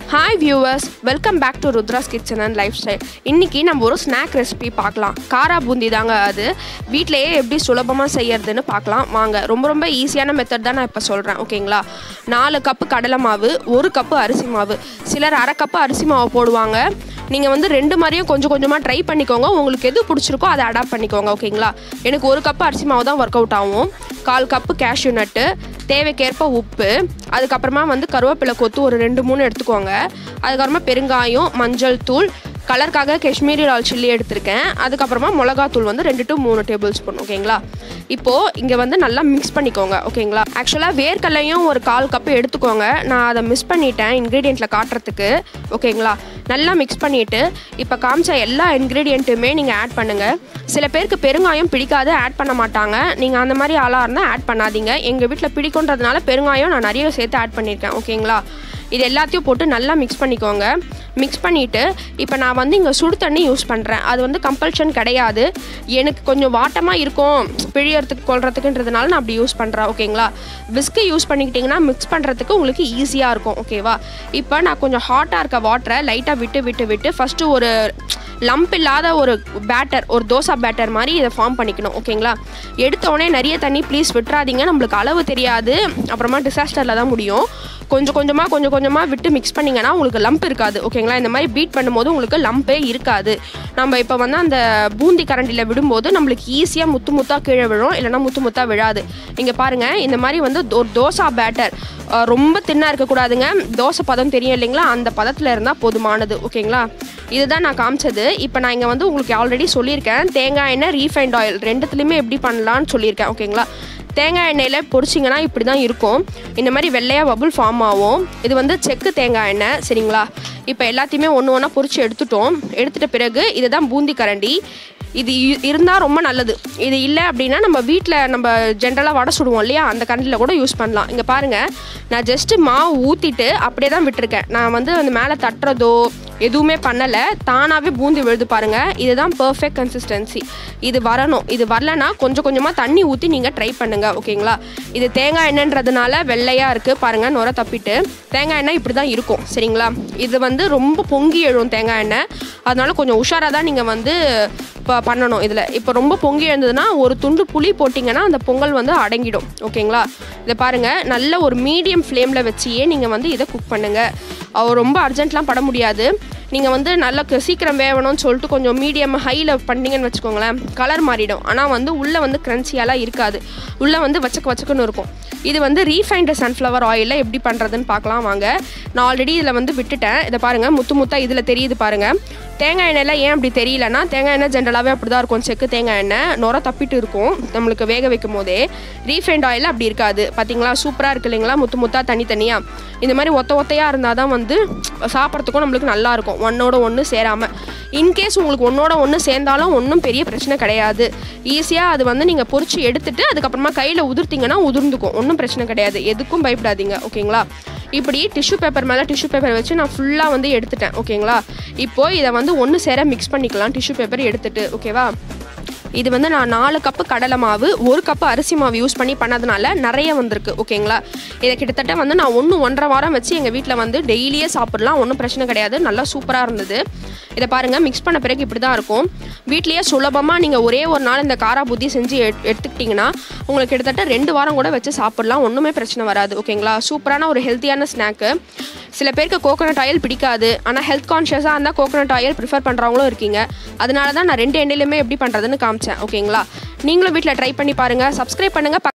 hi viewers welcome back to Rudra's kitchen and lifestyle இன்றைக்கி நம்ம ஒரு ஸ்நாக் ரெசிபி பார்க்கலாம் காரா பூந்தி தாங்க அது வீட்டிலையே எப்படி சுலபமாக செய்யறதுன்னு பார்க்கலாம் வாங்க ரொம்ப ரொம்ப ஈஸியான மெத்தட் தான் நான் இப்போ சொல்கிறேன் ஓகேங்களா நாலு கப்பு கடலை மாவு ஒரு கப்பு அரிசி மாவு சிலர் அரை கப்பு அரிசி மாவு போடுவாங்க நீங்கள் வந்து ரெண்டு மாதிரியும் கொஞ்சம் கொஞ்சமாக ட்ரை பண்ணிக்கோங்க உங்களுக்கு எது பிடிச்சிருக்கோ அதை அடாப்ட் பண்ணிக்கோங்க ஓகேங்களா எனக்கு ஒரு கப்பு அரிசி மாவு தான் ஒர்க் அவுட் ஆகும் கால் கப்பு கேஷ்யூ நட்டு தேவைக்கேற்ப உப்பு அதுக்கப்புறமா வந்து கருவேப்பிலை கொத்து ஒரு ரெண்டு மூணு எடுத்துக்கோங்க அதுக்கப்புறமா பெருங்காயம் மஞ்சள் தூள் கலருக்காக காஷ்மீரி லால் சில்லி எடுத்திருக்கேன் அதுக்கப்புறமா மிளகாத்தூள் வந்து ரெண்டு டு மூணு டேபிள் ஸ்பூன் ஓகேங்களா இப்போது இங்கே வந்து நல்லா மிக்ஸ் பண்ணிக்கோங்க ஓகேங்களா ஆக்சுவலாக வேர்க்கடலையும் ஒரு கால் கப்பு எடுத்துக்கோங்க நான் அதை மிஸ் பண்ணிட்டேன் இன்க்ரீடியண்ட்டில் காட்டுறதுக்கு ஓகேங்களா நல்லா மிக்ஸ் பண்ணிவிட்டு இப்போ காமிச்ச எல்லா இன்க்ரீடியண்ட்டுமே நீங்கள் ஆட் பண்ணுங்கள் சில பேருக்கு பெருங்காயம் பிடிக்காது ஆட் பண்ண மாட்டாங்க நீங்கள் அந்த மாதிரி ஆளாக இருந்தால் ஆட் பண்ணாதீங்க எங்கள் வீட்டில் பிடிக்குன்றதுனால பெருங்காயம் நான் நிறைய சேர்த்து ஆட் பண்ணியிருக்கேன் ஓகேங்களா இது எல்லாத்தையும் போட்டு நல்லா மிக்ஸ் பண்ணிக்கோங்க மிக்ஸ் பண்ணிவிட்டு இப்போ நான் வந்து இங்கே சுடு தண்ணி யூஸ் பண்ணுறேன் அது வந்து கம்பல்ஷன் கிடையாது எனக்கு கொஞ்சம் வாட்டமாக இருக்கும் பிழியறதுக்கு கொள்றதுக்குன்றதுனால நான் அப்படி யூஸ் பண்ணுறேன் ஓகேங்களா விஸ்க்கு யூஸ் பண்ணிக்கிட்டிங்கன்னா மிக்ஸ் பண்ணுறதுக்கு உங்களுக்கு ஈஸியாக இருக்கும் ஓகேவா இப்போ நான் கொஞ்சம் ஹாட்டாக இருக்க வாட்டரை லைட்டாக விட்டு விட்டு விட்டு ஃபஸ்ட்டு ஒரு லம்ப் இல்லாத ஒரு பேட்டர் ஒரு தோசை பேட்டர் மாதிரி இதை ஃபார்ம் பண்ணிக்கணும் ஓகேங்களா எடுத்த உடனே நிறைய தண்ணி ப்ளீஸ் விட்டுறாதீங்க நம்மளுக்கு அளவு தெரியாது அப்புறமா டிசாஸ்டரில் தான் முடியும் கொஞ்சம் கொஞ்சமாக கொஞ்சம் கொஞ்சமாக விட்டு மிக்ஸ் பண்ணிங்கன்னா உங்களுக்கு லம்ப் இருக்காது ஓகேங்களா இந்த மாதிரி பீட் பண்ணும்போது உங்களுக்கு லம்பே இருக்காது நம்ம இப்போ வந்து அந்த பூந்தி கரண்டியில் விடும்போது நம்மளுக்கு ஈஸியாக முத்து முத்தாக கீழே விழும் இல்லைனா முத்து முத்தாக விழாது இங்கே பாருங்கள் இந்த மாதிரி வந்து ஒரு தோசா பேட்டர் ரொம்ப தின்னாக இருக்கக்கூடாதுங்க தோசை பதம் தெரியும் இல்லைங்களா அந்த பதத்தில் இருந்தால் போதுமானது ஓகேங்களா இதுதான் நான் காமிச்சது இப்போ நான் இங்கே வந்து உங்களுக்கு ஆல்ரெடி சொல்லியிருக்கேன் தேங்காய் எண்ணெய் ரீஃபைண்ட் ஆயில் ரெண்டுத்துலேயுமே எப்படி பண்ணலான்னு சொல்லியிருக்கேன் ஓகேங்களா தேங்காய் எண்ணெயில் பொரிச்சிங்கன்னா இப்படி தான் இருக்கும் இந்த மாதிரி வெள்ளையாக பபுள் ஃபார்ம் ஆகும் இது வந்து செக்கு தேங்காய் எண்ணெய் சரிங்களா இப்போ எல்லாத்தையுமே ஒன்று ஒன்றா பொரிச்சு எடுத்துட்டோம் எடுத்துட்ட பிறகு இதுதான் பூந்தி கரண்டி இது இருந்தால் ரொம்ப நல்லது இது இல்லை அப்படின்னா நம்ம வீட்டில் நம்ம ஜென்ரலாக வடை சுடுவோம் இல்லையா அந்த கரண்டியில் கூட யூஸ் பண்ணலாம் இங்கே பாருங்கள் நான் ஜஸ்ட்டு மாவு ஊற்றிட்டு அப்படியே தான் விட்டுருக்கேன் நான் வந்து அந்த மேலே தட்டுறதோ எதுவுமே பண்ணலை தானாகவே பூந்தி விழுது பாருங்கள் இதுதான் பர்ஃபெக்ட் கன்சிஸ்டன்சி இது வரணும் இது வரலனா கொஞ்சம் கொஞ்சமாக தண்ணி ஊற்றி நீங்கள் ட்ரை பண்ணுங்கள் ஓகேங்களா இது தேங்காய் எண்ணெய்ன்றதுனால வெள்ளையாக இருக்குது பாருங்கள் நுர தப்பிட்டு தேங்காய் எண்ணெய் இப்படி தான் இருக்கும் சரிங்களா இது வந்து ரொம்ப பொங்கி எழும் தேங்காய் எண்ணெய் அதனால கொஞ்சம் உஷாராக தான் நீங்கள் வந்து இப்போ பண்ணணும் இதில் இப்போ ரொம்ப பொங்கி எழுந்ததுன்னா ஒரு துண்டு புளி போட்டிங்கன்னா அந்த பொங்கல் வந்து அடங்கிடும் ஓகேங்களா இதை பாருங்கள் நல்ல ஒரு மீடியம் ஃப்ளேமில் வச்சியே நீங்கள் வந்து இதை குக் பண்ணுங்கள் ரொம்ப அர்ஜென்ட்லாம் பட முடியாது நீங்கள் வந்து நல்லா சீக்கிரம் வேகணும்னு சொல்லிட்டு கொஞ்சம் மீடியம் ஹையில் பண்ணிங்கன்னு வச்சுக்கோங்களேன் கலர் மாறிடும் ஆனால் வந்து உள்ளே வந்து க்ரன்ச்சியாலாம் இருக்காது உள்ளே வந்து வச்சக்கு வச்சக்குன்னு இருக்கும் இது வந்து ரீஃபைண்டு சன்ஃப்ளவர் ஆயிலில் எப்படி பண்ணுறதுன்னு பார்க்கலாம் வாங்க நான் ஆல்ரெடி இதில் வந்து விட்டுட்டேன் இதை பாருங்கள் முத்து முத்தாக இதில் தெரியுது பாருங்கள் தேங்காய் எண்ணெயில் ஏன் அப்படி தெரியலனா தேங்காய் எண்ணெய் ஜென்ரலாகவே அப்படி தான் இருக்கும் செக்கு தேங்காய் எண்ணெய் நுர தப்பிட்டு இருக்கும் நம்மளுக்கு வேக வைக்கும் போதே ரீஃபைண்ட் ஆயில் அப்படி இருக்காது பார்த்தீங்களா சூப்பராக இருக்கு இல்லைங்களா முத்து முத்தாக தனித்தனியாக இந்த மாதிரி ஒத்த ஒத்தையாக இருந்தால் தான் வந்து சாப்பிட்றதுக்கும் நம்மளுக்கு நல்லாயிருக்கும் ஒன்றோட ஒன்று சேராமல் இன்கேஸ் உங்களுக்கு ஒன்றோட ஒன்று சேர்ந்தாலும் ஒன்றும் பெரிய பிரச்சனை கிடையாது ஈஸியாக அது வந்து நீங்கள் பொறிச்சு எடுத்துட்டு அதுக்கப்புறமா கையில் உதிர்த்திங்கன்னா உதிர்ந்துக்கும் ஒன்றும் பிரச்சனை கிடையாது எதுக்கும் பயப்படாதீங்க ஓகேங்களா இப்படி டிஷ்யூ பேப்பர் மேலே டிஷ்யூ பேப்பர் வச்சு நான் ஃபுல்லாக வந்து எடுத்துட்டேன் ஓகேங்களா இப்போது இதை வந்து ஒன்று சேர மிக்ஸ் பண்ணிக்கலாம் டிஷ்யூ பேப்பர் எடுத்துட்டு ஓகேவா இது வந்து நான் நாலு கப்பு கடலை மாவு ஒரு கப்பு அரிசி மாவு யூஸ் பண்ணி பண்ணதுனால நிறைய வந்திருக்கு ஓகேங்களா இதை கிட்டத்தட்ட வந்து நான் ஒன்று ஒன்றரை வாரம் வச்சு எங்கள் வீட்டில் வந்து டெய்லியே சாப்பிட்லாம் ஒன்றும் பிரச்சனை கிடையாது நல்லா சூப்பராக இருந்தது இதை பாருங்கள் மிக்ஸ் பண்ண பிறகு இப்படி தான் இருக்கும் வீட்லேயே சுலபமாக நீங்கள் ஒரே ஒரு நாள் இந்த காரா புத்தி செஞ்சு எட் எடுத்துக்கிட்டிங்கன்னா உங்களுக்கு கிட்டத்தட்ட ரெண்டு வாரம் கூட வச்சு சாப்பிட்லாம் ஒன்றுமே பிரச்சனை வராது ஓகேங்களா சூப்பரான ஒரு ஹெல்த்தியான ஸ்நாக்கு சில பேருக்கு கோகோனட் ஆயில் பிடிக்காது ஆனால் ஹெல்த் கான்ஷியஸாக இருந்தால் கோகோனட் ஆயில் ப்ரிஃபர் பண்ணுறவங்களும் இருக்கீங்க அதனால தான் நான் ரெண்டு எண்ணெயிலுமே எப்படி பண்ணுறதுன்னு காமிச்சேன் ஓகேங்களா நீங்களும் வீட்டில் ட்ரை பண்ணி பாருங்கள் சப்ஸ்கிரைப் பண்ணுங்கள்